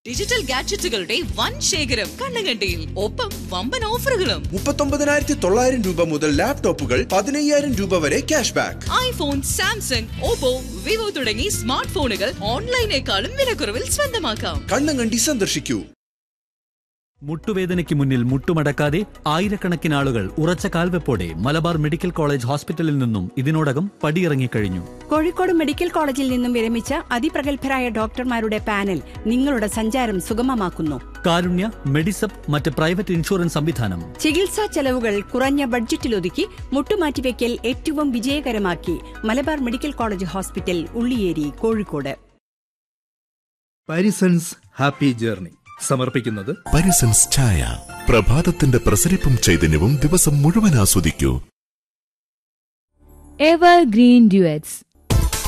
digital ഗാഡ്ജറ്റുകളുടെ വൻ ശേഖരം കണ്ണങ്കണ്ടിയിൽ ഒപ്പം വമ്പൻ ഓഫറുകളും മുപ്പത്തൊമ്പതിനായിരത്തി തൊള്ളായിരം രൂപ മുതൽ ലാപ്ടോപ്പുകൾ പതിനയ്യായിരം രൂപ വരെ cashback iPhone Samsung Oppo Vivo തുടങ്ങി സ്മാർട്ട് ഫോണുകൾ ഓൺലൈനേക്കാളും വിലക്കുറവിൽ സ്വന്തമാക്കാം കണ്ണങ്കണ്ടി സന്ദർശിക്കൂ മുട്ടുവേദനയ്ക്ക് മുന്നിൽ മുട്ടുമടക്കാതെ ആയിരക്കണക്കിന് ആളുകൾ ഉറച്ച കാൽവെപ്പോടെ മലബാർ മെഡിക്കൽ കോളേജ് ഹോസ്പിറ്റലിൽ നിന്നും ഇതിനോടകം പടിയിറങ്ങിക്കഴിഞ്ഞു കോഴിക്കോട് മെഡിക്കൽ കോളേജിൽ നിന്നും വിരമിച്ച അതിപ്രഗത്ഭരായ ഡോക്ടർമാരുടെ പാനൽ നിങ്ങളുടെ സഞ്ചാരം സുഗമമാക്കുന്നു കാരുണ്യ മെഡിസപ്പ് മറ്റ് പ്രൈവറ്റ് ഇൻഷുറൻസ് സംവിധാനം ചികിത്സാ ചെലവുകൾ കുറഞ്ഞ ബഡ്ജറ്റിലൊതുക്കി മുട്ടുമാറ്റിവെക്കൽ ഏറ്റവും വിജയകരമാക്കി Malabar medical college hospital Ulliyeri Kozhikode Parisons happy journey സമർപ്പിക്കുന്നത് പരിസൻസ് ചായ പ്രഭാതത്തിന്റെ പ്രസരിപ്പും ചൈതന്യവും ദിവസം മുഴുവൻ ആസ്വദിക്കൂ എവർ ഗ്രീൻ ഡ്യുവറ്റ്സ്